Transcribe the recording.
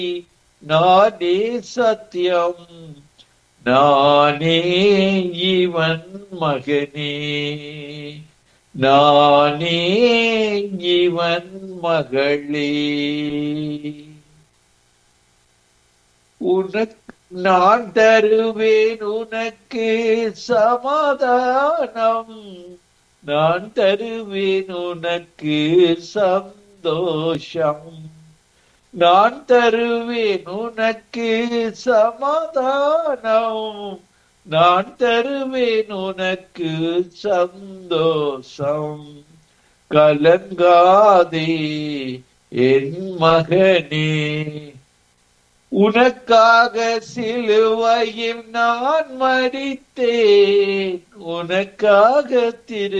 நானே சத்தியம் நானே இவன் மகனே நானே இவன் மகளே உனக்கு நான் தருவேன் உனக்கு சமாதானம் நான் தருவேன் உனக்கு சந்தோஷம் நான் தருவேன் உனக்கு சமாதானம் நான் தருவேன் உனக்கு சந்தோஷம் கலங்காதே என் மகனே உனக்காக சிலுவையில் நான் மடித்தேன் உனக்காக திரு